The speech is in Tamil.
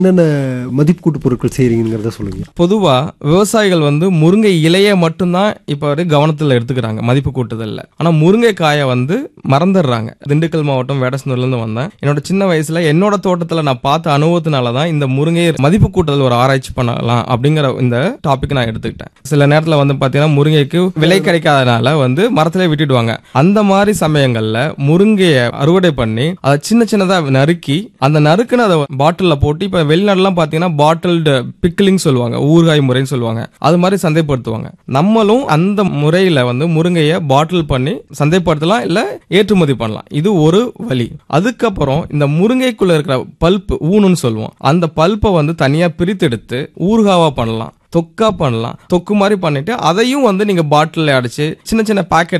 என்னென்ன மதிப்பு கூட்டு பொருட்கள் செய்றீங்கிறத சொல்லுங்க பொதுவா விவசாயிகள் வந்து முருங்கை இலையை மட்டும்தான் இப்ப வரை கவனத்துல எடுத்துக்கிறாங்க மதிப்பு கூட்டுதல்ல ஆனா முருங்கை காயை வந்து மறந்துடுறாங்க திண்டுக்கல் மாவட்டம் வேடசனூர்ல இருந்து வந்தேன் என்னோட சின்ன வயசுல என்னோட தோட்டத்துல நான் பார்த்த அனுபவத்தினால தான் இந்த முருங்கை மதிப்பு கூட்டுதல் ஒரு ஆராய்ச்சி பண்ணலாம் அப்படிங்கிற இந்த டாபிக் நான் எடுத்துக்கிட்டேன் சில நேரத்துல வந்து பாத்தீங்கன்னா முருங்கைக்கு விலை கிடைக்காதனால வந்து மரத்திலே விட்டுடுவாங்க அந்த மாதிரி சமயங்கள்ல முருங்கையை அறுவடை பண்ணி அதை சின்ன சின்னதா நறுக்கி அந்த நறுக்குன்னு அதை பாட்டில்ல போட்டு இப்ப வெளிநாடுலாம் பாத்தீங்கன்னா பாட்டில்டு பிக்கிளிங் சொல்லுவாங்க ஊறுகாய் முறைன்னு சொல்லுவாங்க அது மாதிரி சந்தைப்படுத்துவாங்க நம்மளும் அந்த முறையில வந்து முருங்கையை பாட்டில் பண்ணி சந்தைப்படுத்தலாம் இல்ல ஏற்றுமதி பண்ணலாம் இது ஒரு வழி அதுக்கப்புறம் இந்த முருங்கைக்குள்ள இருக்கிற பல்ப் ஊனுன்னு சொல்லுவோம் அந்த பல்ப்பை வந்து தனியா பிரித்தெடுத்து ஊறுகாவா பண்ணலாம் தொக்கா பண்ணலாம் தொக்கு மாதிரி பண்ணிட்டு அதையும் வந்து நீங்க பாட்டில் அடைச்சு சின்ன சின்ன பாக்கெட்